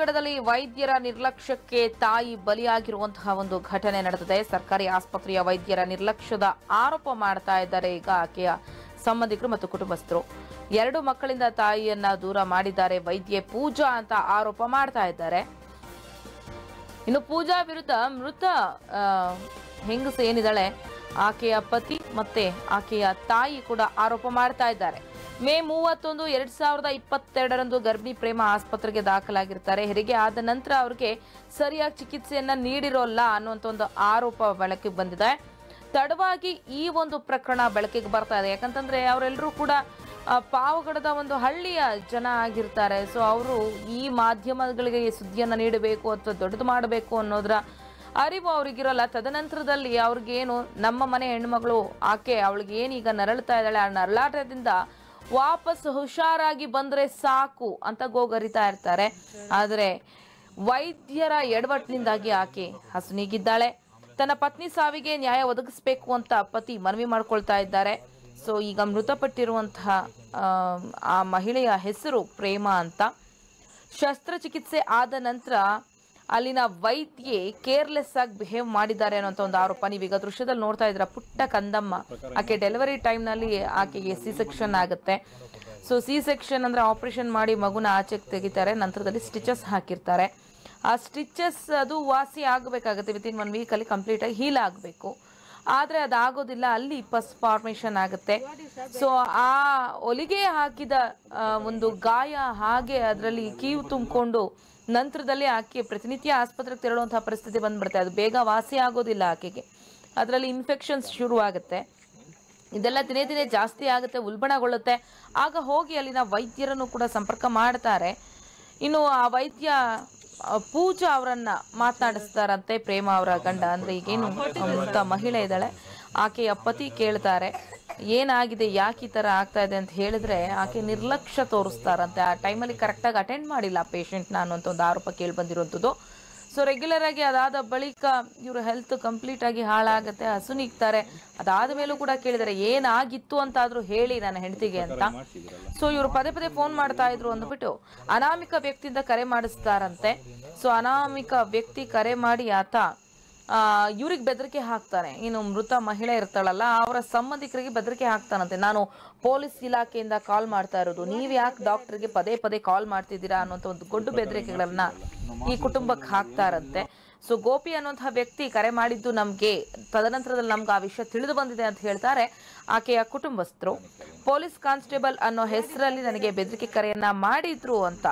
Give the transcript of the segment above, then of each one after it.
ಪಾವಗಡದಲ್ಲಿ ವೈದ್ಯರ ನಿರ್ಲಕ್ಷ್ಯಕ್ಕೆ ತಾಯಿ ಬಲಿಯಾಗಿರುವಂತಹ ಒಂದು ಘಟನೆ ನಡೆದಿದೆ ಸರ್ಕಾರಿ ಆಸ್ಪತ್ರೆಯ ವೈದ್ಯರ ನಿರ್ಲಕ್ಷ್ಯದ ಆರೋಪ ಮಾಡ್ತಾ ಇದ್ದಾರೆ ಈಗ ಆಕೆಯ ಸಂಬಂಧಿಕರು ಮತ್ತು ಕುಟುಂಬಸ್ಥರು ಎರಡು ಮಕ್ಕಳಿಂದ ತಾಯಿಯನ್ನ ದೂರ ಮಾಡಿದ್ದಾರೆ ವೈದ್ಯೆ ಪೂಜಾ ಅಂತ ಆರೋಪ ಮಾಡ್ತಾ ಇದ್ದಾರೆ ಇನ್ನು ಪೂಜಾ ವಿರುದ್ಧ ಮೃತ ಆ, ಹೆಂಗಸು ಏನಿದ್ದಾಳೆ ಆಕೆಯ ಪತಿ ಮತ್ತೆ ಆಕೆಯ ತಾಯಿ ಕೂಡ ಆರೋಪ ಮಾಡ್ತಾ ಇದ್ದಾರೆ ಮೇ ಮೂವತ್ತೊಂದು ಎರಡ್ ಸಾವಿರದ ಇಪ್ಪತ್ತೆರಡರಂದು ಗರ್ಭಿಣಿ ಪ್ರೇಮ ಆಸ್ಪತ್ರೆಗೆ ದಾಖಲಾಗಿರ್ತಾರೆ ಹೆರಿಗೆ ಆದ ನಂತರ ಅವ್ರಿಗೆ ಸರಿಯಾಗಿ ಚಿಕಿತ್ಸೆಯನ್ನ ನೀಡಿರೋಲ್ಲ ಅನ್ನುವಂಥ ಒಂದು ಆರೋಪ ಬೆಳಕಿಗೆ ಬಂದಿದೆ ತಡವಾಗಿ ಈ ಒಂದು ಪ್ರಕರಣ ಬೆಳಕಿಗೆ ಬರ್ತಾ ಇದೆ ಯಾಕಂತಂದ್ರೆ ಅವರೆಲ್ಲರೂ ಕೂಡ ಆ, ಪಾವಗಡದ ಒಂದು ಹಳ್ಳಿಯ ಜನ ಆಗಿರ್ತಾರೆ ಸೊ ಅವರು ಈ ಮಾಧ್ಯಮಗಳಿಗೆ ಈ ಸುದ್ದಿಯನ್ನ ನೀಡಬೇಕು ಅಥವಾ ದೊಡ್ಡದು ಮಾಡಬೇಕು ಅನ್ನೋದ್ರ ಅರಿವು ಅವ್ರಿಗಿರಲ್ಲ ತದನಂತರದಲ್ಲಿ ಅವ್ರಿಗೇನು ನಮ್ಮ ಮನೆ ಹೆಣ್ಮಗಳು ಆಕೆ ಅವಳಿಗೆ ಏನೀಗ ನರಳ್ತಾ ಇದ್ದಾಳೆ ಆ ನರಳಾಟದಿಂದ ವಾಪಸ್ ಹುಷಾರಾಗಿ ಬಂದ್ರೆ ಸಾಕು ಅಂತ ಗೋಗರಿತಾ ಇರ್ತಾರೆ ಆದರೆ ವೈದ್ಯರ ಎಡವಟ್ಟಿನಿಂದಾಗಿ ಆಕೆ ಹಸುನೀಗಿದ್ದಾಳೆ ತನ್ನ ಪತ್ನಿ ಸಾವಿಗೆ ನ್ಯಾಯ ಒದಗಿಸಬೇಕು ಅಂತ ಪತಿ ಮನವಿ ಮಾಡ್ಕೊಳ್ತಾ ಇದ್ದಾರೆ ಸೊ ಈಗ ಮೃತಪಟ್ಟಿರುವಂತಹ ಆ, ಆ ಮಹಿಳೆಯ ಹೆಸರು ಪ್ರೇಮ ಅಂತ ಶಸ್ತ್ರಚಿಕಿತ್ಸೆ ಆದ ನಂತರ ಅಲ್ಲಿನ ವೈದ್ಯೆ ಕೇರ್ಲೆಸ್ ಆಗಿ ಬಿಹೇವ್ ಮಾಡಿದ್ದಾರೆ ಅನ್ನೋಂಥ ಒಂದು ಆರೋಪ ನೀವೀಗ ದೃಶ್ಯದಲ್ಲಿ ನೋಡ್ತಾ ಇದ್ರ ಪುಟ್ಟ ಕಂದಮ್ಮ ಆಕೆ ಡೆಲಿವರಿ ಟೈಮ್ನಲ್ಲಿ ಆಕೆಗೆ ಸಿ ಸೆಕ್ಷನ್ ಆಗುತ್ತೆ ಸೊ ಸಿ ಸೆಕ್ಷನ್ ಅಂದ್ರೆ ಆಪರೇಷನ್ ಮಾಡಿ ಮಗುನ ಆಚೆಗೆ ತೆಗಿತಾರೆ ನಂತರದಲ್ಲಿ ಸ್ಟಿಚಸ್ ಹಾಕಿರ್ತಾರೆ ಆ ಸ್ಟಿಚಸ್ ಅದು ವಾಸಿ ಆಗಬೇಕಾಗುತ್ತೆ ವಿತಿನ್ ಒನ್ ವೀಕಲ್ಲಿ ಕಂಪ್ಲೀಟ್ ಆಗಿ ಹೀಲ್ ಆಗಬೇಕು ಆದರೆ ಅದಾಗೋದಿಲ್ಲ ಅಲ್ಲಿ ಪಸ್ ಫಾರ್ಮೇಷನ್ ಆಗುತ್ತೆ ಸೊ ಆ ಹೊಲಿಗೆ ಹಾಕಿದ ಆ, ಒಂದು ಗಾಯ ಹಾಗೆ ಅದರಲ್ಲಿ ಕೀವು ತುಂಬಿಕೊಂಡು ನಂತರದಲ್ಲಿ ಆಕೆ ಪ್ರತಿನಿತ್ಯ ಆಸ್ಪತ್ರೆಗೆ ತೆರಳುವಂತಹ ಪರಿಸ್ಥಿತಿ ಬಂದ್ಬಿಡುತ್ತೆ ಅದು ಬೇಗ ವಾಸಿ ಆಗೋದಿಲ್ಲ ಆಕೆಗೆ ಅದರಲ್ಲಿ ಇನ್ಫೆಕ್ಷನ್ಸ್ ಶುರು ಆಗುತ್ತೆ ಇದೆಲ್ಲ ದಿನೇ ದಿನೇ ಜಾಸ್ತಿ ಆಗುತ್ತೆ ಉಲ್ಬಣಗೊಳ್ಳುತ್ತೆ ಆಗ ಹೋಗಿ ಅಲ್ಲಿನ ವೈದ್ಯರನ್ನು ಕೂಡ ಸಂಪರ್ಕ ಮಾಡ್ತಾರೆ ಇನ್ನು ಆ ವೈದ್ಯ ಆ, ಪೂಜಾ ಅವರನ್ನ ಮಾತನಾಡಿಸ್ತಾರಂತೆ ಪ್ರೇಮ ಅವರ ಗಂಡ ಅಂದ್ರೆ ಈಗೇನು ಮೃತ ಮಹಿಳೆ ಇದ್ದಾಳೆ ಆಕೆಯ ಪತಿ ಕೇಳ್ತಾರೆ ಏನಾಗಿದೆ ಯಾಕೆ ಈ ಥರ ಆಗ್ತಾ ಇದೆ ಅಂತ ಹೇಳಿದ್ರೆ ಆಕೆ ನಿರ್ಲಕ್ಷ್ಯ ತೋರಿಸ್ತಾರಂತೆ ಆ ಟೈಮಲ್ಲಿ ಕರೆಕ್ಟಾಗಿ ಅಟೆಂಡ್ ಮಾಡಿಲ್ಲ ಪೇಷಂಟ್ನ ಅನ್ನೋಂಥ ಒಂದು ಆರೋಪ ಕೇಳಿ ಬಂದಿರುವಂಥದ್ದು ಸೊ ರೆಗ್ಯುಲರ್ ಆಗಿ ಅದಾದ ಬಳಿಕ ಇವ್ರ ಹೆಲ್ತ್ ಕಂಪ್ಲೀಟ್ ಆಗಿ ಹಾಳಾಗತ್ತೆ ಹಸು ನೀಗ್ತಾರೆ ಅದಾದ ಮೇಲೂ ಕೂಡ ಕೇಳಿದರೆ ಏನಾಗಿತ್ತು ಅಂತ ಆದ್ರೂ ಹೇಳಿ ನನ್ನ ಹೆಂಡತಿಗೆ ಅಂತ ಸೊ ಇವರು ಪದೇ ಪದೇ ಫೋನ್ ಮಾಡ್ತಾ ಇದ್ರು ಅಂದ್ಬಿಟ್ಟು ಅನಾಮಿಕ ವ್ಯಕ್ತಿಯಿಂದ ಕರೆ ಮಾಡಿಸ್ತಾರಂತೆ ಸೊ ಅನಾಮಿಕ ವ್ಯಕ್ತಿ ಕರೆ ಮಾಡಿ ಆತ ಇವ್ರಿಗೆ ಬೆದರಿಕೆ ಹಾಕ್ತಾನೆ ಇನ್ನು ಮೃತ ಮಹಿಳೆ ಇರ್ತಾಳಲ್ಲ ಅವರ ಸಂಬಂಧಿಕರಿಗೆ ಬೆದರಿಕೆ ಹಾಕ್ತಾನಂತೆ ನಾನು ಪೊಲೀಸ್ ಇಲಾಖೆಯಿಂದ ಕಾಲ್ ಮಾಡ್ತಾ ಇರೋದು ನೀವ್ ಯಾಕೆ ಡಾಕ್ಟರ್ಗೆ ಪದೇ ಪದೇ ಕಾಲ್ ಮಾಡ್ತಿದ್ದೀರಾ ಅನ್ನೋಂಥ ಒಂದು ಗೊಡ್ಡು ಬೆದರಿಕೆಗಳನ್ನ ಈ ಕುಟುಂಬಕ್ಕೆ ಹಾಕ್ತಾರಂತೆ ಸೊ ಗೋಪಿ ಅನ್ನುವಂತಹ ವ್ಯಕ್ತಿ ಕರೆ ಮಾಡಿದ್ದು ನಮ್ಗೆ ತದನಂತರದಲ್ಲಿ ನಮ್ಗೆ ಆ ವಿಷಯ ತಿಳಿದು ಬಂದಿದೆ ಅಂತ ಹೇಳ್ತಾರೆ ಆಕೆಯ ಕುಟುಂಬಸ್ಥರು ಪೊಲೀಸ್ ಕಾನ್ಸ್ಟೇಬಲ್ ಅನ್ನೋ ಹೆಸರಲ್ಲಿ ನನಗೆ ಬೆದರಿಕೆ ಕರೆಯನ್ನ ಮಾಡಿದ್ರು ಅಂತ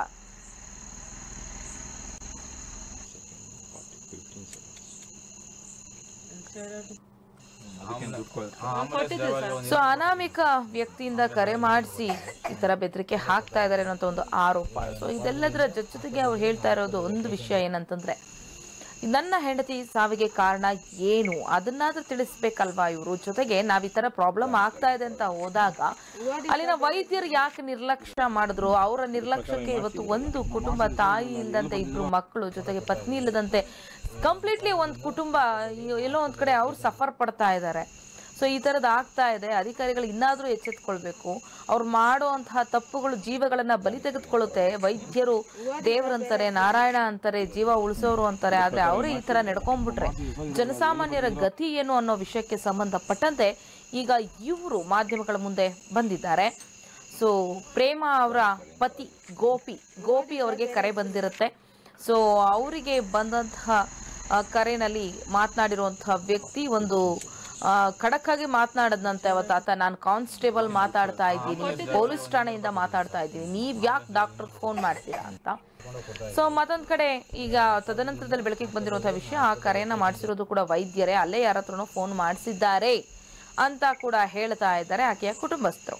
ಸೊ ಅನಾಮಿಕ ವ್ಯಕ್ತಿಯಿಂದ ಕರೆ ಮಾಡಿಸಿ ಈ ತರ ಬೆದರಿಕೆ ಹಾಕ್ತಾ ಇದ್ದಾರೆ ಅನ್ನೋ ಒಂದು ಆರೋಪ ಸೊ ಇದೆಲ್ಲದರ ಜೊತೆ ಜೊತೆಗೆ ಅವ್ರು ಹೇಳ್ತಾ ಇರೋದು ಒಂದು ವಿಷಯ ಏನಂತಂದ್ರೆ ನನ್ನ ಹೆಂಡತಿ ಸಾವಿಗೆ ಕಾರಣ ಏನು ಅದನ್ನಾದ್ರೂ ತಿಳಿಸ್ಬೇಕಲ್ವಾ ಇವರು ಜೊತೆಗೆ ನಾವ್ ಈ ತರ ಪ್ರಾಬ್ಲಮ್ ಆಗ್ತಾ ಇದೆ ಅಂತ ಹೋದಾಗ ಅಲ್ಲಿನ ವೈದ್ಯರು ಯಾಕೆ ನಿರ್ಲಕ್ಷ್ಯ ಮಾಡಿದ್ರು ಅವರ ನಿರ್ಲಕ್ಷ್ಯಕ್ಕೆ ಇವತ್ತು ಒಂದು ಕುಟುಂಬ ತಾಯಿ ಇಲ್ಲದಂತೆ ಇಬ್ರು ಮಕ್ಕಳು ಜೊತೆಗೆ ಪತ್ನಿ ಇಲ್ಲದಂತೆ ಕಂಪ್ಲೀಟ್ಲಿ ಒಂದು ಕುಟುಂಬ ಎಲ್ಲೋ ಒಂದ್ ಕಡೆ ಅವ್ರು ಸಫರ್ ಪಡ್ತಾ ಇದ್ದಾರೆ ಸೊ ಈ ಥರದ್ದು ಆಗ್ತಾ ಇದೆ ಅಧಿಕಾರಿಗಳು ಇನ್ನಾದರೂ ಎಚ್ಚೆತ್ಕೊಳ್ಬೇಕು ಅವ್ರು ಮಾಡುವಂತಹ ತಪ್ಪುಗಳು ಜೀವಗಳನ್ನ ಬಲಿ ತೆಗೆದುಕೊಳ್ಳುತ್ತೆ ವೈದ್ಯರು ದೇವರಂತಾರೆ ನಾರಾಯಣ ಅಂತಾರೆ ಜೀವ ಉಳಿಸೋರು ಅಂತಾರೆ ಆದ್ರೆ ಅವರೇ ಈ ತರ ನಡ್ಕೊಂಡ್ಬಿಟ್ರೆ ಜನಸಾಮಾನ್ಯರ ಗತಿ ಏನು ಅನ್ನೋ ವಿಷಯಕ್ಕೆ ಸಂಬಂಧಪಟ್ಟಂತೆ ಈಗ ಇವರು ಮಾಧ್ಯಮಗಳ ಮುಂದೆ ಬಂದಿದ್ದಾರೆ ಸೊ ಪ್ರೇಮ ಅವರ ಪತಿ ಗೋಪಿ ಗೋಪಿ ಅವರಿಗೆ ಕರೆ ಬಂದಿರುತ್ತೆ ಸೊ ಅವರಿಗೆ ಬಂದಂತಹ ಆ, ಕರೆನಲ್ಲಿ ಮಾತನಾಡಿರುವಂತಹ ವ್ಯಕ್ತಿ ಒಂದು ಆ, ಖಡಕ್ ಆಗಿ ಮಾತನಾಡದಂತೆ ಅವತ್ತು ಆತ ನಾನು ಕಾನ್ಸ್ಟೇಬಲ್ ಮಾತಾಡ್ತಾ ಇದ್ದೀನಿ ಪೊಲೀಸ್ ಠಾಣೆಯಿಂದ ಮಾತಾಡ್ತಾ ಇದ್ದೀನಿ ನೀವ್ ಯಾಕೆ ಡಾಕ್ಟರ್ ಫೋನ್ ಮಾಡ್ತೀರಾ ಅಂತ ಸೊ ಮತ್ತೊಂದ್ ಕಡೆ ಈಗ ತದನಂತರದಲ್ಲಿ ಬೆಳಕಿಗೆ ಬಂದಿರುವಂತಹ ವಿಷಯ ಆ ಕರೆಯನ್ನ ಮಾಡಿಸಿರೋದು ಕೂಡ ವೈದ್ಯರೇ ಅಲ್ಲೇ ಯಾರ ಹತ್ರನೋ ಫೋನ್ ಮಾಡಿಸಿದ್ದಾರೆ ಅಂತ ಕೂಡ ಹೇಳ್ತಾ ಇದ್ದಾರೆ ಆಕೆಯ ಕುಟುಂಬಸ್ಥರು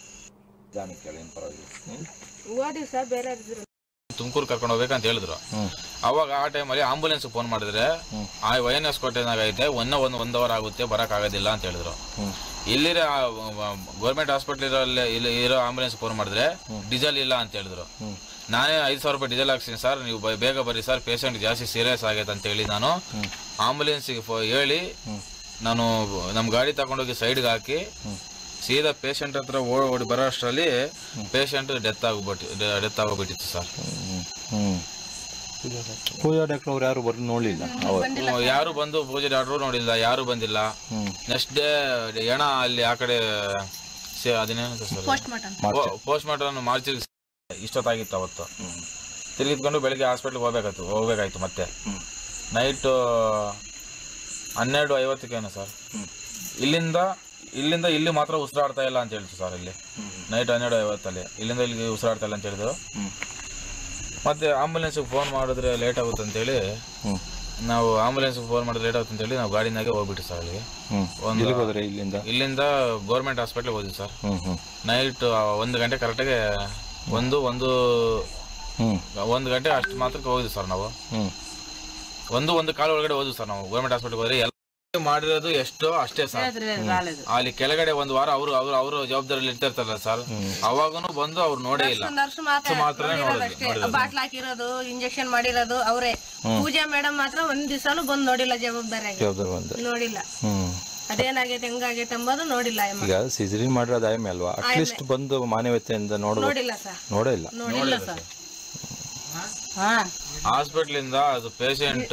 ತುಮಕೂರು ಕರ್ಕೊಂಡು ಹೋಗ್ಬೇಕಂತ ಹೇಳಿದ್ರು ಅವಾಗ ಆ ಟೈಮಲ್ಲಿ ಆಂಬುಲೆನ್ಸ್ ಫೋನ್ ಮಾಡಿದ್ರೆ ಆ ವೈ ಎನ್ ಎಸ್ ಕೋಟೆನಾಗೈತೆ ಒಂದೇ ಒಂದು ಒಂದ್ ಅವರ್ ಆಗುತ್ತೆ ಬರಕ್ ಆಗೋದಿಲ್ಲ ಅಂತ ಹೇಳಿದ್ರು ಇಲ್ಲಿರ ಗೌರ್ಮೆಂಟ್ ಹಾಸ್ಪಿಟಲ್ ಇಲ್ಲಿ ಇರೋ ಆಂಬುಲೆನ್ಸ್ ಫೋನ್ ಮಾಡಿದ್ರೆ ಡೀಸೆಲ್ ಇಲ್ಲ ಅಂತ ಹೇಳಿದ್ರು ನಾನೇ ಐದು ಸಾವಿರ ರೂಪಾಯಿ ಡೀಸೆಲ್ ಹಾಕ್ತೀನಿ ಸರ್ ನೀವು ಬ- ಬೇಗ ಬರ್ರಿ ಸರ್ ಪೇಷಂಟ್ ಜಾಸ್ತಿ ಸೀರಿಯಸ್ ಆಗೈತೆ ಅಂತ ಹೇಳಿ ನಾನು ಆಂಬುಲೆನ್ಸ್ಗೆ ಹೇಳಿ ನಾನು ನಮ್ಮ ಗಾಡಿ ತಗೊಂಡೋಗಿ ಸೈಡ್ಗೆ ಹಾಕಿ ಸೀದಾ ಪೇಷಂಟ್ ಹತ್ರ ಓಡಿ ಓಡಿ ಬರೋ ಅಷ್ಟರಲ್ಲಿ ಪೇಷಂಟ್ ಡೆತ್ ಆಗ್ಬಿಟ್ಟು ಡೆತ್ ಆಗೋಗ್ಬಿಟ್ಟಿತ್ತು ಸರ್ ಪೂಜಾ ಡಾಕ್ಟರ್ ಅವ್ರು ಯಾರು ಬರ್ ನೋಡಲಿಲ್ಲ ಅವರು ಯಾರು ಬಂದು ಪೂಜೆ ಡಾಕ್ಟ್ರು ನೋಡಿಲ್ಲ ಯಾರು ಬಂದಿಲ್ಲ ಹ್ಮ್ ನೆಕ್ಸ್ಟ್ ಡೇ ಹೆಣ ಅಲ್ಲಿ ಆ ಕಡೆ ಸೇ- ಅದೇನೇನಂತ ಸರ್ ಪೋಸ್ಟ್ ಮಾರ್ಟಮ್ ಮಾರ್ಚ್ ಇಷ್ಟೊತ್ತಾಗಿತ್ತು ಅವತ್ತು ತಿರುಗಿದ್ಕೊಂಡು ಬೆಳಿಗ್ಗೆ ಹಾಸ್ಪಿಟ್ಲಿಗೆ ಹೋಗ್ಬೇಕಾಯ್ತು ಹೋಗ್ಬೇಕಾಯ್ತು ಮತ್ತೆ ಹ್ಮ್. ನೈಟ್ ಹನ್ನೆರಡು ಐವತ್ತಕ್ಕೇನು ಸರ್ ಇಲ್ಲಿಂದ ಇಲ್ಲಿಂದ ಇಲ್ಲಿ ಮಾತ್ರ ಉಸಿರಾಡ್ತಾ ಇಲ್ಲ ಅಂತ ಹೇಳ್ತು ಸರ್ ಇಲ್ಲಿ ನೈಟ್ ಹನ್ನೆರಡು ಐವತ್ತಲ್ಲಿ ಇಲ್ಲಿಂದ ಇಲ್ಲಿಗೆ ಉಸಿರಾಡ್ತಾ ಇಲ್ಲ ಅಂತ ಹೇಳಿದ್ರು ಹ್ಮ್. ಮತ್ತೆ ಆಂಬುಲೆನ್ಸ್ಗೆ ಫೋನ್ ಮಾಡಿದ್ರೆ ಲೇಟ್ ಆಗುತ್ತೆ ಅಂತೇಳಿ ಹ್ಮ್ ನಾವು ಆಂಬುಲೆನ್ಸ್ಗೆ ಫೋನ್ ಮಾಡಿದ್ರೆ ಲೇಟ್ ಆಗುತ್ತೆ ಅಂತೇಳಿ ನಾವು ಗಾಡಿನಾಗೆ ಹೋಗ್ಬಿಟ್ಟು ಸರ್ ಅಲ್ಲಿಗೆ ಹ್ಮ್ ಒಂದು- ಎಲ್ಲಿಗೆ ಹೋದ್ರೆ ಇಲ್ಲಿಂದ ಇಲ್ಲಿಂದ ಗೌರ್ಮೆಂಟ್ ಹಾಸ್ಪಿಟ್ಲಿಗೆ ಹೋದ್ವಿ ಸರ್ ಹ್ಮ್ ಹ್ಮ್ ನೈಟ್ ಒಂದು ಗಂಟೆ ಕರೆಕ್ಟಾಗಿ ಒಂದು ಒಂದು ಹ್ಮ್ ಒಂದು ಗಂಟೆ ಅಷ್ಟು ಮಾತ್ರಕ್ಕೆ ಹೋಗಿದ್ವಿ ಸರ್ ನಾವು ಹ್ಮ್ ಒಂದು ಒಂದು ಕಾಲ ಒಳಗಡೆ ಹೋದ್ವಿ ಸರ್ ನಾವು ಗೌರ್ಮೆಂಟ್ ಹಾಸ್ಪಿಟ್ಲಿಗೆ ಹೋದ್ರೆ ಎಲ್ಲ ಮಾಡಿರೋದು ಎಷ್ಟೋ ಅಷ್ಟೇ ಸರ್ ಅಲ್ಲಿ ಕೆಳಗಡೆ ಒಂದು ವಾರ ಅವರು ಅವರು ಅವರು ಜವಾಬ್ದಾರಿಯಲ್ಲಿ ಇರ್ತಿರ್ತಾರಲ್ಲ ಸರ್ ಅವಾಗೂ ಬಂದು ಅವ್ರು ನೋಡೇ ಇಲ್ಲ ನರ್ಸ್ ಮಾತ್ರ ಮಾತ್ರ ನೋಡಿದ್ವಿ ಅಷ್ಟೇ ಬಾಟ್ಲ್ ಹಾಕಿರೋದು ಇಂಜೆಕ್ಷನ್ ಮಾಡಿರೋದು ಅವರೇ ಪೂಜಾ ಮೇಡಮ್ ಮಾತ್ರ ಒಂದ್ ದಿವಸನು ಬಂದ್ ನೋಡಿಲ್ಲ ಜವಾಬ್ದಾರಿಯಾಗಿ ಜವಾಬ್ದಾರಿ ಬಂದು ನೋಡಿಲ್ಲ ಹ್ಮ್ ಅದೇನಾಗೈತೆ ಹೆಂಗಾಗೈತೆ ಎಂಬುದು ನೋಡಿಲ್ಲ ಅಮ್ಮ ಈಗ ಸಿಜರಿ ಮಾಡಿರೋದು ಆಯ್ಮೆ ಅಲ್ವಾ ಅಟ್ಲೀಸ್ಟ್ ಬಂದು ಮಾನವೀಯತೆಯಿಂದ ನೋಡ್ಬೇಕು ನೋಡಿಲ್ಲ ಸರ್ ನೋಡೇ ಇಲ್ಲ ನೋಡಿಲ್ಲ ಸರ್ ಹಾ ಹಾಸ್ಪಿಟ್ಲಿಂದ ಅದು ಪೇಷಂಟ್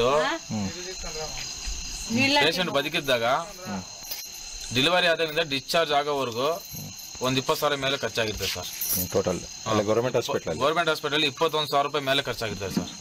ಪೇಷಂಟ್ ಬದುಕಿದ್ದಾಗ ಡೆಲಿವರಿ ಆದಾಗಿಂದ ಡಿಸ್ಚಾರ್ಜ್ ಆಗೋವರೆಗೂ ಒಂದ್ ಇಪ್ಪತ್ತು ಸಾವಿರ ಮೇಲೆ ಖರ್ಚಾಗಿದೆ ಸರ್ ಟೋಟಲ್ ಅಲ್ಲ ಗೌರ್ಮೆಂಟ್ ಹಾಸ್ಪಿಟಲ್ ಗೌರ್ಮೆಂಟ್ ಹಾಸ್ಪಿಟಲ್ ಇಪ್ಪತ್ತೊಂದು ಸಾವಿರ ರೂಪಾಯಿ ಮೇಲೆ ಖರ್ಚಾಗಿದೆ ಸರ್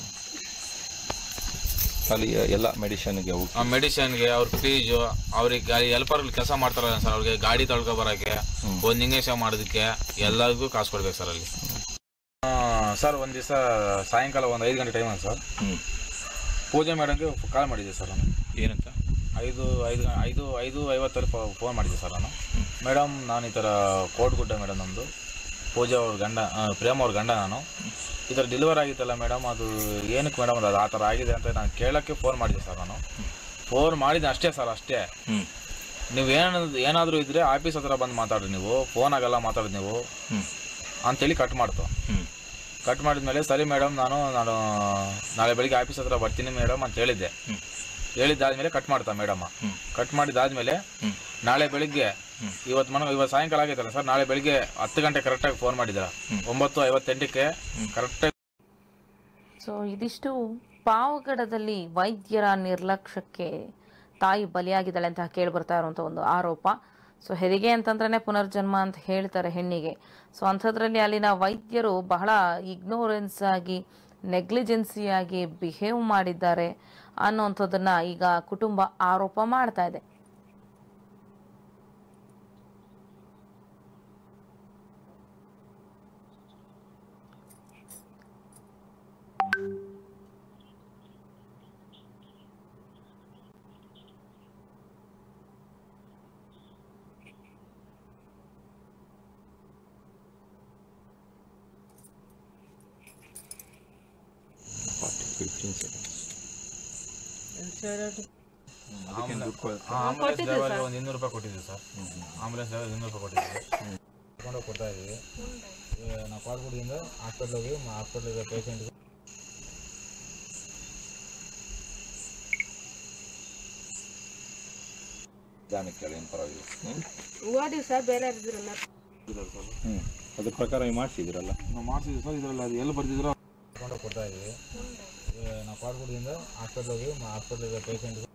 ಅಲ್ಲಿ ಎಲ್ಲ ಮೆಡಿಷನ್ಗೆ ಅವು ಆ ಮೆಡಿಸಿನ್ಗೆ ಅವ್ರ ಫೀಸು ಅವ್ರಿಗೆ ಗಾಡಿ ಹೆಲ್ಪರ್ ಕೆಲಸ ಮಾಡ್ತಾರಲ್ಲ ಸರ್ ಅವ್ರಿಗೆ ಗಾಡಿ ತೊಳ್ಕೊ ಬರೋಕ್ಕೆ ಒಂದು ಇಂಜೆಕ್ಷನ್ ಮಾಡೋದಕ್ಕೆ ಎಲ್ಲದಕ್ಕೂ ಕಾಸು ಕೊಡ್ಬೇಕು ಸರ್ ಅಲ್ಲಿ ಸರ್ ಒಂದು ದಿವಸ ಸಾಯಂಕಾಲ ಒಂದು ಐದು ಗಂಟೆ ಟೈಮ್ ಸರ್ ಹ್ಮ್ ಪೂಜೆ ಮೇಡಮ್ಗೆ ಕಾಲ್ ಮಾಡಿದ್ದೆ ಸರ್ ನಾನು ಏನಂತ ಐದು ಐದು ಗ- ಐದು ಐದು ಐವತ್ತಲ್ಲಿ ಫೋನ್ ಮಾಡಿದ್ದೆ ಸರ್ ನಾನು ಮೇಡಮ್ ನಾನು ಈ ಥರ ಕೋಟ್ಗುಡ್ಡ ಮೇಡಮ್ ನಮ್ಮದು ಪೂಜಾ ಅವ್ರ ಗಂಡ ಆ, ಪ್ರೇಮ ಅವ್ರ ಗಂಡ ನಾನು ಈ ಥರ ಡೆಲಿವರ್ ಆಗಿತ್ತಲ್ಲ ಮೇಡಮ್ ಅದು ಏನಕ್ಕೆ ಮೇಡಮ್ ಅದು ಆ ಥರ ಆಗಿದೆ ಅಂತ ನಾನು ಕೇಳೋಕ್ಕೆ ಫೋನ್ ಮಾಡಿದ್ದೆ ಸರ್ ನಾನು ಫೋನ್ ಮಾಡಿದ್ದೆ ಅಷ್ಟೇ ಸರ್ ಅಷ್ಟೇ ಹ್ಮ್ ನೀವು ಏನು ಏನಾದರೂ ಇದ್ದರೆ ಆಫೀಸ್ ಹತ್ರ ಬಂದು ಮಾತಾಡ್ರಿ ನೀವು ಫೋನ್ ಆಗಲ್ಲ ಮಾತಾಡೋದು ನೀವು ಹ್ಮ್ ಅಂತೇಳಿ ಕಟ್ ಮಾಡ್ತು ಹ್ಮ್ ಕಟ್ ಮಾಡಿದ್ಮೇಲೆ ಸರಿ ಮೇಡಮ್ ನಾನು ನಾನು ನಾಳೆ ಬೆಳಿಗ್ಗೆ ಆಫೀಸ್ ಹತ್ರ ಬರ್ತೀನಿ ಮೇಡಮ್ ಅಂತ ಹೇಳಿದ್ದೆ ಹ್ಮ್. ಹೇಳಿದ್ದಾದ್ಮೇಲೆ ಕಟ್ ಮಾಡ್ತಾ ಮೇಡಮ್ ಹ್ಮ್. ಕಟ್ ಮಾಡಿದಾದ್ಮೇಲೆ ಹ್ಮ್. ನಾಳೆ ಬೆಳಿಗ್ಗೆ ಇವತ್ತು ಮನ ಇವತ್ತು ಸಾಯಂಕಾಲ ಆಗೈತಲ್ಲ ಸರ್ ನಾಳೆ ಬೆಳಿಗ್ಗೆ ಹತ್ತು ಗಂಟೆ ಕರೆಕ್ಟಾಗಿ ಫೋನ್ ಮಾಡಿದ್ರ ಒಂಬತ್ತು ಐವತ್ತೆಂಟಕ್ಕೆ ಕರೆಕ್ಟಾಗಿ ಸೊ ಇದಿಷ್ಟು ಪಾವಗಡದಲ್ಲಿ ವೈದ್ಯರ ನಿರ್ಲಕ್ಷ್ಯಕ್ಕೆ ತಾಯಿ ಬಲಿಯಾಗಿದ್ದಾಳೆ ಅಂತ ಕೇಳಿಬರ್ತಾ ಇರುವಂಥ ಒಂದು ಆರೋಪ ಸೊ ಹೆರಿಗೆ ಅಂತಂದ್ರೆ ಪುನರ್ಜನ್ಮ ಅಂತ ಹೇಳ್ತಾರೆ ಹೆಣ್ಣಿಗೆ ಸೊ ಅಂಥದ್ರಲ್ಲಿ ಅಲ್ಲಿನ ವೈದ್ಯರು ಬಹಳ ಇಗ್ನೋರೆನ್ಸ್ ಆಗಿ ನೆಗ್ಲಿಜೆನ್ಸಿಯಾಗಿ ಬಿಹೇವ್ ಮಾಡಿದ್ದಾರೆ ಅನ್ನೋಂಥದ್ದನ್ನ ಈಗ ಕುಟುಂಬ ಆರೋಪ ಮಾಡ್ತಾ ಇದೆ ಆಂಬುಲೆನ್ಸ್ ಡ್ರೈವರ್ಗೆ ಒಂದು ಇನ್ನೂರು ರೂಪಾಯಿ ಕೊಟ್ಟಿದ್ದೀವಿ ಸರ್ ಆಂಬುಲೆನ್ಸ್ ಡ್ರೈವರ್ ಇನ್ನೂರು ರೂಪಾಯಿ ಕೊಟ್ಟಿದ್ದೀವಿ ಕರ್ಕೊಂಡೋಗಿ ಕೊಡ್ತಾ ಇದ್ದೀವಿ ಈಗ ನಾವು ಪಾಲ್ಗುಡಿಯಿಂದ ಹಾಸ್ಪಿಟ್ಲ್ ಹೋಗಿ ಹಾಸ್ಪಿಟ್ಲಿಗೆ ಪೇಷಂಟ್ಗೆ ಜಾನಕ್ಕೆ ಏನು ಪರವಾಗಿಲ್ಲ ಹ್ಮ್ ಓದಿವಿ ಸರ್ ಬೇರೆ ಇದ್ರಲ್ಲ ಹ್ಮ್ ಅದ್ರ ಪ್ರಕಾರ ಮಾಡಿಸಿದಿರಲ್ಲ ನಾವು ಮಾಡಿಸಿದ್ವಿ ಸರ್ ಇದರಲ್ಲಿ ಅದು ಎಲ್ಲಿ ಬರ್ತಿದ್ರು ಕರ್ಕೊಂಡೋಗಿ ಕೊಡ್ತಾ ಇದ್ದೀವಿ ಈಗ ನಾವು ಪಾಲ್ಗುಡಿಯಿಂದ ಹಾಸ್ಪಿಟ್ಲ್ ಹೋಗಿ ಹಾಸ್ಪಿಟ್ಲಿಗೆ ಪೇಷಂಟ್ಗೆ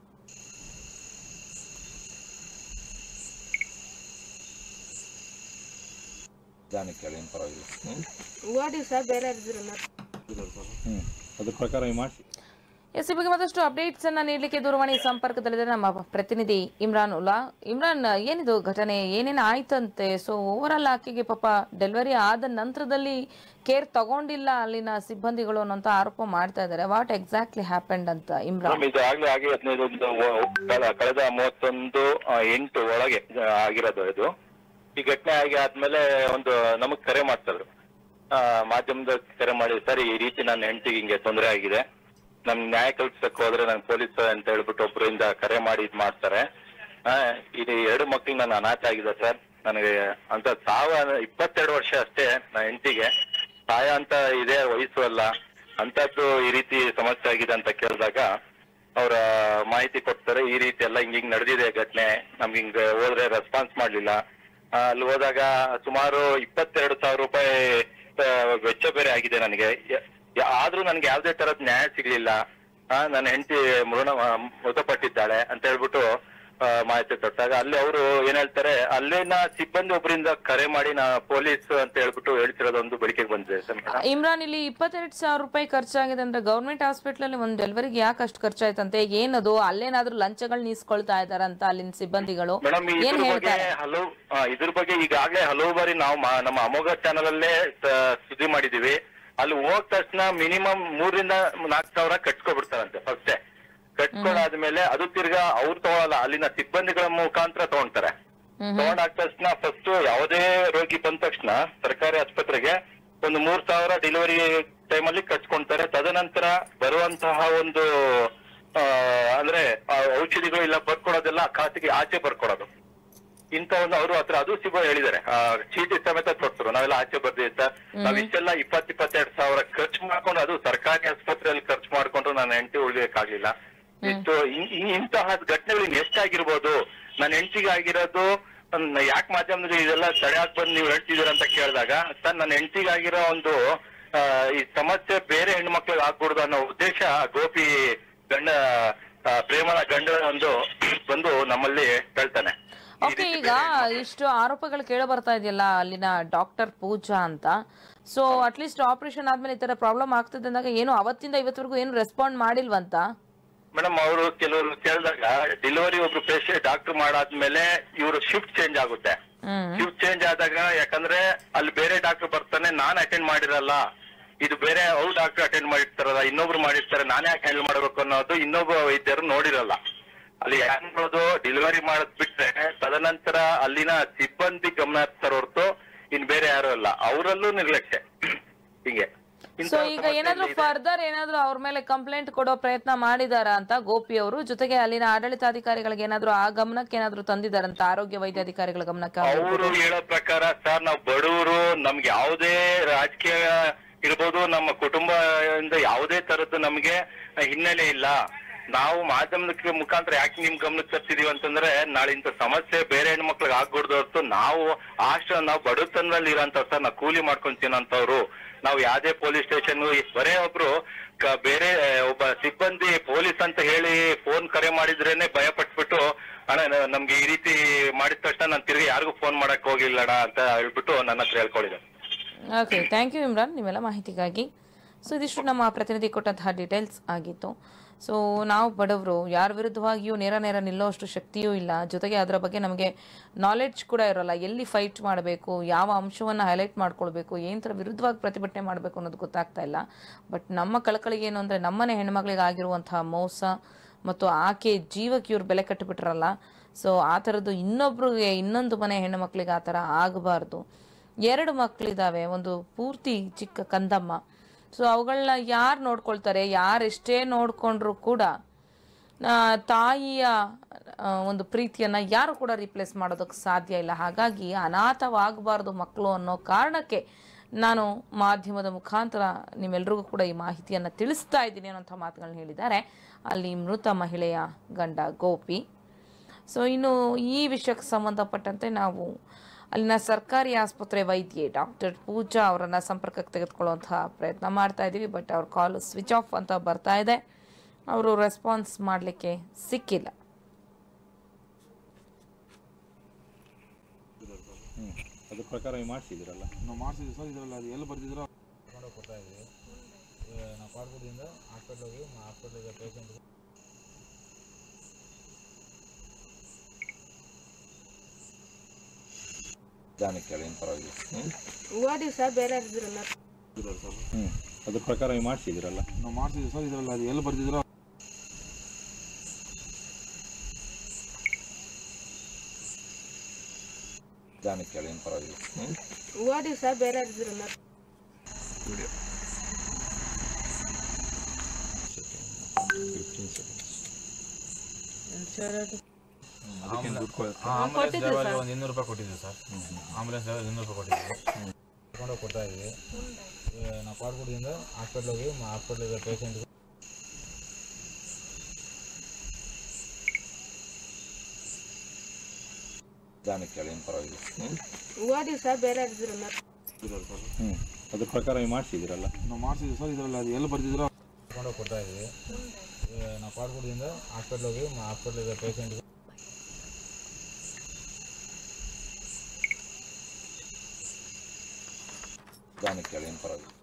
ಜಾನಕ್ಕೆ ಏನು ಪರವಾಗಿಲ್ಲ ಹ್ಮ್ ಓದಿವಿ ಸರ್ ಬೇರೆ ಇದ್ರಲ್ಲ ಹ್ಮ್ ಅದ್ರ ಪ್ರಕಾರ ಮಾಡಿಸಿ ಎಸ್ ಈ ಬಗ್ಗೆ ಮತ್ತಷ್ಟು ಅಪ್ಡೇಟ್ಸ್ ಅನ್ನ ನೀಡಲಿಕ್ಕೆ ದೂರವಾಣಿ ಸಂಪರ್ಕದಲ್ಲಿದ್ದಾರೆ ನಮ್ಮ ಪ್ರತಿನಿಧಿ ಇಮ್ರಾನ್ ಉಲ್ಲಾ ಇಮ್ರಾನ್ ಏನಿದು ಘಟನೆ ಏನೇನು ಆಯ್ತಂತೆ ಸೊ ಓವರ್ ಆಲ್ ಆಕೆಗೆ ಪಾಪ ಡೆಲಿವರಿ ಆದ ನಂತರದಲ್ಲಿ ಕೇರ್ ತಗೊಂಡಿಲ್ಲ ಅಲ್ಲಿನ ಸಿಬ್ಬಂದಿಗಳು ಅನ್ನೋಂಥ ಆರೋಪ ಮಾಡ್ತಾ ಇದ್ದಾರೆ ವಾಟ್ ಎಕ್ಸಾಕ್ಟ್ಲಿ ಹ್ಯಾಪೆಂಡ್ ಅಂತ ಇಮ್ರಾನ್ ಮೇಡಮ್ ಇದು ಆಗ್ಲೇ ಆಗಿ ಹದಿನೈದು ಒಂದು ವ- ಕಳ- ಕಳೆದ ಮೂವತ್ತೊಂದು ಆ, ಎಂಟು ಒಳಗೆ ಆ, ಆಗಿರೋದು ಇದು ಈ ಘಟನೆ ಆಗಿ ಆದ್ಮೇಲೆ ಒಂದು ನಮಗ್ ಕರೆ ಮಾಡ್ತಾರೆ ಆ, ಮಾಧ್ಯಮದ ಕರೆ ಮಾಡಿ ಸರ್ ಈ ರೀತಿ ನನ್ನ ಹೆಂಡತಿಗೆ ಹಿಂಗೆ ತೊಂದರೆ ಆಗಿದೆ ನಮ್ಗೆ ನ್ಯಾಯ ಕಲ್ಪಿಸಕ್ ಹೋದ್ರೆ ನಾನು ಪೊಲೀಸ್ ಅಂತ ಹೇಳ್ಬಿಟ್ಟು ಒಬ್ಬರಿಂದ ಕರೆ ಮಾಡಿ ಇದ್ ಮಾಡ್ತಾರೆ ಆ, ಇದು ಎರಡು ಮಕ್ಳು ನಾನು ಅನಾಥ ಆಗಿದೆ ಸರ್ ನನಗೆ ಅಂತ ಸಾವ ಇಪ್ಪತ್ತೆರಡು ವರ್ಷ ಅಷ್ಟೇ ನನ್ನ ಹೆಂಡತಿಗೆ ಸಾಯ ಅಂತ ಇದೆ ವಯಸ್ಸು ಅಲ್ಲ ಅಂತದ್ದು ಈ ರೀತಿ ಸಮಸ್ಯೆ ಆಗಿದೆ ಅಂತ ಕೇಳಿದಾಗ ಅವರ ಮಾಹಿತಿ ಕೊಡ್ತಾರೆ ಈ ರೀತಿ ಎಲ್ಲ ಹಿಂಗ್ ಹಿಂಗ್ ನಡೆದಿದೆ ಘಟನೆ ನಮ್ಗೆ ಹಿಂಗ್ ಹೋದ್ರೆ ರೆಸ್ಪಾನ್ಸ್ ಮಾಡ್ಲಿಲ್ಲ ಆ, ಅಲ್ಲಿ ಹೋದಾಗ ಸುಮಾರು ಇಪ್ಪತ್ತೆರಡು ಸಾವಿರ ರೂಪಾಯಿ ಆ, ವೆಚ್ಚ ಬೇರೆ ಆಗಿದೆ ನನಗೆ ಯ- ಯಾ- ಆದ್ರೂ ನನ್ಗೆ ಯಾವ್ದೇ ತರದ್ ನ್ಯಾಯ ಸಿಗ್ಲಿಲ್ಲ ಆ, ನನ್ನ ಹೆಂಡತಿ ಮೃಣ ಮೃತಪಟ್ಟಿದ್ದಾಳೆ ಅಂತ ಹೇಳ್ಬಿಟ್ಟು ಆ, ಮಾಹಿತಿ ಕೊಟ್ಟಾಗ ಅಲ್ಲಿ ಅವರು ಏನ್ ಹೇಳ್ತಾರೆ ಅಲ್ಲಿನ ಸಿಬ್ಬಂದಿ ಒಬ್ಬರಿಂದ ಕರೆ ಮಾಡಿ ನಾ ಪೊಲೀಸ್ ಅಂತ ಹೇಳ್ಬಿಟ್ಟು ಹೇಳ್ತಿರೋದೊಂದು ಬೆಳಿಗ್ಗೆ ಬಂದಿದೆ ಸರ್ ಮೇಡಮ್. ಇಮ್ರಾನ್ ಇಲ್ಲಿ ಇಪ್ಪತ್ತೆರಡು ಸಾವಿರ ರೂಪಾಯಿ ಖರ್ಚಾಗಿದೆ ಅಂದ್ರೆ ಗೌರ್ಮೆಂಟ್ ಹಾಸ್ಪಿಟ್ಲಲ್ಲಿ ಒಂದು ಡೆಲಿವರಿಗೆ ಯಾಕೆ ಅಷ್ಟು ಖರ್ಚಾಯ್ತಂತೆ ಏನದು ಅಲ್ಲೇನಾದ್ರೂ ಲಂಚಗಳು ನೀಸ್ಕೊಳ್ತಾ ಇದಾರಂತ ಅಲ್ಲಿನ ಸಿಬ್ಬಂದಿಗಳು ಮೇಡಮ್ ಏನ್ ಇದ್ರ ಬಗ್ಗೆ ಹೇಳ್ತಾರೆ ಹಲವು ಆ, ಇದ್ರ ಬಗ್ಗೆ ಈಗಾಗಲೇ ಹಲವು ಬಾರಿ ನಾವು ಮಾ- ನಮ್ಮ ಅಮೋಘ ಚಾನಲ್ ಅಲ್ಲೇ ಸ- ಸುದ್ದಿ ಮಾಡಿದೀವಿ ಅಲ್ಲಿ ಹೋದ ತಕ್ಷಣ ಮಿನಿಮಮ್ ಮೂರರಿಂದ ನಾಲ್ಕು ಸಾವಿರ ಕಟ್ಕೊಬಿಡ್ತಾರಂತೆ ಫಸ್ಟೇ ಕಟ್ಕೊಂಡಾದ್ಮೇಲೆ ಅದು ತಿರ್ಗಾ ಅವ್ರು ತಗೊಳಲ್ಲ ಅಲ್ಲಿನ ಸಿಬ್ಬಂದಿಗಳ ಮುಖಾಂತರ ತಗೊಂತಾರೆ ತಗೊಂಡಾದ ತಕ್ಷಣ ಫಸ್ಟ್ ಯಾವುದೇ ರೋಗಿ ಬಂದ ತಕ್ಷಣ ಸರ್ಕಾರಿ ಆಸ್ಪತ್ರೆಗೆ ಒಂದು ಮೂರ್ ಸಾವಿರ ಡೆಲಿವರಿ ಟೈಮಲ್ಲಿ ಕಟ್ಕೊಂತಾರೆ ತದನಂತರ ಬರುವಂತಹ ಒಂದು ಆ, ಅಂದ್ರೆ ಆ ಔಷಧಿಗಳು ಇಲ್ಲ ಬರ್ಕೊಡೋದೆಲ್ಲ ಖಾತೆಗೆ ಆಚೆ ಬರ್ಕೊಡೋದು ಇಂತ ಒಂದು ಅವರು ಹತ್ರ ಅದು ಸಿಗೋ ಹೇಳಿದ್ದಾರೆ ಆ, ಚೀಟಿ ಸಮೇತ ಕೊಡ್ತರು ನಾವೆಲ್ಲ ಆಚೆ ಬರ್ದಿವಿ ಸರ್ ನಾವ್ ಇಷ್ಟೆಲ್ಲ ಇಪ್ಪತ್ ಇಪ್ಪತ್ತೆರಡು ಸಾವಿರ ಖರ್ಚು ಮಾಡ್ಕೊಂಡು ಅದು ಸರ್ಕಾರಿ ಆಸ್ಪತ್ರೆಯಲ್ಲಿ ಖರ್ಚು ಮಾಡ್ಕೊಂಡು ನನ್ನ ಹೆಂಡತಿ ಉಳಿಬೇಕಾಗ್ಲಿಲ್ಲ ಇಷ್ಟು ಇನ್- ಇನ್- ಇಂತಹ ಘಟನೆಗಳು ಇನ್ ಎಷ್ಟಾಗಿರ್ಬೋದು ನನ್ನ ಹೆಂಡತಿಗೆ ಆಗಿರೋದು ಯಾಕೆ ಮಾಧ್ಯಮದಲ್ಲಿ ಇದೆಲ್ಲ ತಡೆ ಹಾಕ್ ಬಂದು ನೀವು ಹೇಳ್ತಿದ್ದೀರ ಅಂತ ಕೇಳಿದಾಗ ಸರ್ ನನ್ನ ಹೆಂಡತಿಗೆ ಆಗಿರೋ ಒಂದು ಆ, ಈ ಸಮಸ್ಯೆ ಬೇರೆ ಹೆಣ್ಮಕ್ಳಿಗೆ ಆಗ್ಬಿಡ್ದು ಅನ್ನೋ ಉದ್ದೇಶ ಗೋಪಿ ಗಂಡ ಆ, ಪ್ರೇಮನ ಗಂಡ ಒಂದು ಬಂದು ನಮ್ಮಲ್ಲಿ ಹೇಳ್ತಾನೆ ಈ ಓಕೆ ರೀತಿ ಈಗ ಇಷ್ಟು ಆರೋಪಗಳು ಕೇಳ ಬರ್ತಾ ಇದೆಯಲ್ಲ ಅಲ್ಲಿನ ಡಾಕ್ಟರ್ ಪೂಜಾ ಅಂತ ಸೊ ಅಟ್ಲೀಸ್ಟ್ ಆಪರೇಷನ್ ಆದ್ಮೇಲೆ ಈ ತರ ಪ್ರಾಬ್ಲಮ್ ಆಗ್ತದೆ ಅಂದಾಗ ಏನು ಅವತ್ತಿಂದ ಇವತ್ತವರೆಗೂ ಏನು ರೆಸ್ಪಾಂಡ್ ಮಾಡಿಲ್ವಂತ ಮೇಡಮ್ ಅವರು ಕೆಲವರು ಕೇಳಿದಾಗ ಡೆಲಿವರಿ ಒಬ್ರು ಪೇಷಂಟ್ ಡಾಕ್ಟರ್ ಮಾಡಾದ್ಮೇಲೆ ಇವರು ಶಿಫ್ಟ್ ಚೇಂಜ್ ಆಗುತ್ತೆ ಹ್ಮ್ ಶಿಫ್ಟ್ ಚೇಂಜ್ ಆದಾಗ ಯಾಕಂದ್ರೆ ಅಲ್ಲಿ ಬೇರೆ ಡಾಕ್ಟರ್ ಬರ್ತಾನೆ ನಾನ್ ಅಟೆಂಡ್ ಮಾಡಿರಲ್ಲ ಇದು ಬೇರೆ ಅವ್ರು ಡಾಕ್ಟರ್ ಅಟೆಂಡ್ ಮಾಡಿರ್ತಾರಲ್ಲ ಇನ್ನೊಬ್ರು ಮಾಡಿರ್ತಾರೆ ನಾನೇ ಯಾಕೆ ಹ್ಯಾಂಡಲ್ ಮಾಡ್ಬೇಕು ಅನ್ನೋದು ಇನ್ನೊಬ್ಬ ವೈದ್ಯರು ನೋಡಿರಲ್ಲ ಅಲ್ಲಿ ಯಾರು ನೋಡೋದು ಡೆಲಿವರಿ ಮಾಡೋದ್ ಬಿಟ್ರೆ ತದನಂತರ ಅಲ್ಲಿನ ಸಿಬ್ಬಂದಿ ಗಮನ ಹರಿಸ್ತಾರ ಹೊರತು ಇನ್ ಬೇರೆ ಯಾರು ಅಲ್ಲ ಅವರಲ್ಲೂ ನಿರ್ಲಕ್ಷ್ಯ ಹಿಂಗೆ ಇಂಥ ಸೊ ಈಗ ಸಮಸ್ಯೆ ಏನಾದ್ರೂ ಇದೆ. ಫರ್ದರ್ ಏನಾದ್ರೂ ಅವ್ರ ಮೇಲೆ ಕಂಪ್ಲೇಂಟ್ ಕೊಡೋ ಪ್ರಯತ್ನ ಮಾಡಿದಾರ ಅಂತ ಗೋಪಿ ಅವರು ಜೊತೆಗೆ ಅಲ್ಲಿನ ಆಡಳಿತಾಧಿಕಾರಿಗಳಿಗೆ ಏನಾದ್ರೂ ಆ ಗಮನಕ್ಕೆ ಏನಾದ್ರೂ ತಂದಿದಾರಂತ ಆರೋಗ್ಯ ವೈದ್ಯಾಧಿಕಾರಿಗಳ ಗಮನಕ್ಕೆ ಅವರು ಹೇಳೋ ಪ್ರಕಾರ ಸರ್ ನಾವು ಬಡವರು ನಮ್ಗೆ ಯಾವುದೇ ರಾಜಕೀಯ ಇರ್ಬೋದು ನಮ್ಮ ಕುಟುಂಬದಿಂದ ಯಾವುದೇ ತರದ್ದು ನಮ್ಗೆ ಹಿನ್ನೆಲೆ ಇಲ್ಲ ನಾವು ಮಾಧ್ಯಮದ ಮುಖಾಂತರ ಯಾಕೆ ನಿಮ್ ಗಮನಕ್ಕೆ ತರ್ತಿದೀವಿ ಅಂತಂದ್ರೆ ನಾಳೆ ಇಂಥ ಸಮಸ್ಯೆ ಬೇರೆ ಹೆಣ್ಮಕ್ಳಿಗೆ ಆಗ್ಬಿಡ್ದು ಹೊರತು ನಾವು ಆಶ್ರ ನಾವು ಬಡತನದಲ್ಲಿ ಇರೋಂತ ಸರ್ ನಾವು ಕೂಲಿ ಮಾಡ್ಕೊಂಡ್ ತಿನ್ನೋಂಥವ್ರು ನಾವು ಯಾವ್ದೇ ಪೊಲೀಸ್ ಸ್ಟೇಷನ್ ಬರೇ ಒಬ್ರು ಕ- ಬೇರೆ ಒಬ್ಬ ಸಿಬ್ಬಂದಿ ಪೊಲೀಸ್ ಅಂತ ಹೇಳಿ ಫೋನ್ ಕರೆ ಮಾಡಿದ್ರೇನೆ ಭಯ ಪಟ್ಬಿಟ್ಟು ಅಣ್ಣ ನ- ನಮ್ಗೆ ಈ ರೀತಿ ಮಾಡಿದ ತಕ್ಷಣ ನಾನು ತಿರುಗಿ ಯಾರಿಗೂ ಫೋನ್ ಮಾಡಕ್ ಹೋಗಿಲ್ಲಣ್ಣ ಅಂತ ಹೇಳ್ಬಿಟ್ಟು ನನ್ನ ಹತ್ರ ಹೇಳ್ಕೊಂಡಿದ್ದೆ ಓಕೆ ಥ್ಯಾಂಕ್ ಯು ಇಮ್ರಾನ್ ನಿಮ್ಮೆಲ್ಲ ಮಾಹಿತಿಗಾಗಿ ಸೊ ಇದಿಷ್ಟು ನಮ್ಮ ಪ್ರತಿನಿಧಿ ಕೊಟ್ಟಂತಹ ಡೀಟೇಲ್ಸ್ ಆಗಿತ್ತು ಸೊ ನಾವು ಬಡವರು ಯಾರ ವಿರುದ್ಧವಾಗಿಯೂ ನೇರ ನೇರ ನಿಲ್ಲೋಷ್ಟು ಶಕ್ತಿಯೂ ಇಲ್ಲ ಜೊತೆಗೆ ಅದರ ಬಗ್ಗೆ ನಮಗೆ ನಾಲೆಡ್ಜ್ ಕೂಡ ಇರೋಲ್ಲ ಎಲ್ಲಿ ಫೈಟ್ ಮಾಡಬೇಕು ಯಾವ ಅಂಶವನ್ನು ಹೈಲೈಟ್ ಮಾಡ್ಕೊಳ್ಬೇಕು ಏನು ಥರ ವಿರುದ್ಧವಾಗಿ ಪ್ರತಿಭಟನೆ ಮಾಡಬೇಕು ಅನ್ನೋದು ಗೊತ್ತಾಗ್ತಾ ಇಲ್ಲ ಬಟ್ ನಮ್ಮ ಕಳಕಳಿಗೆ ಏನು ಅಂದರೆ ನಮ್ಮನೆ ಹೆಣ್ಮಕ್ಳಿಗೆ ಆಗಿರುವಂತಹ ಮೋಸ ಮತ್ತು ಆಕೆ ಜೀವಕ್ಕೆ ಇವ್ರು ಬೆಲೆ ಕಟ್ಟಿಬಿಟ್ರಲ್ಲ ಸೊ ಆ ಥರದ್ದು ಇನ್ನೊಬ್ರಿಗೆ ಇನ್ನೊಂದು ಮನೆ ಹೆಣ್ಣು ಮಕ್ಕಳಿಗೆ ಆ ಥರ ಆಗಬಾರ್ದು ಎರಡು ಮಕ್ಕಳಿದ್ದಾವೆ ಒಂದು ಪೂರ್ತಿ ಚಿಕ್ಕ ಕಂದಮ್ಮ ಸೊ ಅವುಗಳನ್ನ ಯಾರು ನೋಡ್ಕೊಳ್ತಾರೆ ಯಾರು ಎಷ್ಟೇ ನೋಡಿಕೊಂಡ್ರು ಕೂಡ ಆ, ತಾಯಿಯ ಆ, ಒಂದು ಪ್ರೀತಿಯನ್ನು ಯಾರು ಕೂಡ ರಿಪ್ಲೇಸ್ ಮಾಡೋದಕ್ಕೆ ಸಾಧ್ಯ ಇಲ್ಲ ಹಾಗಾಗಿ ಅನಾಥವಾಗಬಾರ್ದು ಮಕ್ಕಳು ಅನ್ನೋ ಕಾರಣಕ್ಕೆ ನಾನು ಮಾಧ್ಯಮದ ಮುಖಾಂತರ ನಿಮ್ಮೆಲ್ರಿಗೂ ಕೂಡ ಈ ಮಾಹಿತಿಯನ್ನು ತಿಳಿಸ್ತಾ ಇದ್ದೀನಿ ಅನ್ನೋಂಥ ಮಾತುಗಳನ್ನ ಹೇಳಿದ್ದಾರೆ ಅಲ್ಲಿ ಮೃತ ಮಹಿಳೆಯ ಗಂಡ ಗೋಪಿ ಸೊ ಇನ್ನು ಈ ವಿಷಯಕ್ಕೆ ಸಂಬಂಧಪಟ್ಟಂತೆ ನಾವು ಅಲ್ಲಿನ ಸರ್ಕಾರಿ ಆಸ್ಪತ್ರೆ ವೈದ್ಯೆ ಡಾಕ್ಟರ್ ಪೂಜಾ ಅವರನ್ನ ಸಂಪರ್ಕಕ್ಕೆ ತೆಗೆದುಕೊಳ್ಳುವಂತಹ ಪ್ರಯತ್ನ ಮಾಡ್ತಾ ಇದ್ದೀವಿ ಬಟ್ ಅವ್ರ ಕಾಲ್ ಸ್ವಿಚ್ ಆಫ್ ಅಂತ ಬರ್ತಾ ಇದೆ ಅವರು ರೆಸ್ಪಾನ್ಸ್ ಮಾಡಲಿಕ್ಕೆ ಸಿಕ್ಕಿಲ್ಲ ಅದ್ರ ಪ್ರಕಾರ ನೀವು ಮಾಡಿಸಿದಿರಲ್ಲ ನಾವು ಮಾಡ್ಸಿದ್ವಿ ಸರ್ ಇದರಲ್ಲಿ ಅದು ಎಲ್ಲಿ ಬರ್ತಿದ್ರು ತಗೊಂಡೋಗಿ ಕೊಡ್ತಾ ಇದ್ವಿ ನಾವು ಪಾಡ್ಗುಡಿಯಿಂದ ಹಾಸ್ಪಿಟ್ಲ್ ಹೋಗಿ ಹಾಸ್ಪಿಟ್ಲಿಗೆ ಪೇಷಂಟ್ ಜಾನಕ್ಕೆ ಕೇಳಿ ಏನು ಪರವಾಗಿಲ್ಲ ಓದಿವಿ ಸರ್ ಬೇರೆ ಇದ್ರಲ್ಲ ಇದ್ದಾರೆ ಸರ್ ಹ್ಞೂ ಅದ್ರ ಪ್ರಕಾರ ನೀವು ಮಾಡಿಸಿದಿರಲ್ಲ ನಾವು ಮಾಡ್ಸಿದ್ವಿ ಸರ್ ಇದರಲ್ಲಿ ಅದು ಎಲ್ಲಿ ಬರ್ತಿದ್ರು ಜಾನಕ್ಕೆ ಕೇಳಿ ಏನು ಪರವಾಗಿಲ್ಲ ಹ್ಞೂ ಓದಿವಿ ಸರ್ ಬೇರೆ ಇದ್ರಲ್ಲ ಆಂಬುಲೆನ್ಸ್ ಡ್ರೈವರ್ಗೆ ಒಂದು ಇನ್ನೂರು ರೂಪಾಯಿ ಕೊಟ್ಟಿದ್ದೀವಿ ಸರ್ ಆಂಬುಲೆನ್ಸ್ ಡ್ರೈವರ್ ಇನ್ನೂರು ರೂಪಾಯಿ ಕೊಟ್ಟಿದ್ದೀವಿ ತಗೊಂಡೋಗಿ ಕೊಡ್ತಾ ಇದ್ವಿ ನಾವು ಪಾಡ್ಗುಡಿಯಿಂದ ಹಾಸ್ಪಿಟ್ಲ್ ಹೋಗಿ ಹಾಸ್ಪಿಟ್ಲಿಗೆ ಪೇಷಂಟ್ ಜಾನಕ್ಕೆ ಕೇಳಿ ಏನು ಪರವಾಗಿಲ್ಲ ಹ್ಞೂ ಓದಿವಿ ಸರ್ ಬೇರೆ ಇದ್ರಲ್ಲ ಇದ್ದಾರೆ ಸರ್ ಹ್ಞೂ ಅದ್ರ ಪ್ರಕಾರ ನೀವು ಮಾಡಿಸಿದ್ದೀರಲ್ಲ ನಾವು ಮಾಡಿಸಿದ್ವಿ ಸರ್ ಇದರಲ್ಲಿ ಅದು ಎಲ್ಲಿ ಬರ್ತಿದ್ರೋ ಕರ್ಕೊಂಡೋಗಿ ಕೊಡ್ತಾ ಇದ್ವಿ ನಾವು ಪಾಡ್ಗುಡಿಯಿಂದ ಹಾಸ್ಪಿಟ್ಲಿಗೆ ಹಾಸ್ಪಿಟ್ಲಿಗೆ ಪೇಷಂಟ್ಗೆ ದಾನಕ್ಕೆ ಕೇಳಿ ಏನು ಪರವಾಗಿಲ್ಲ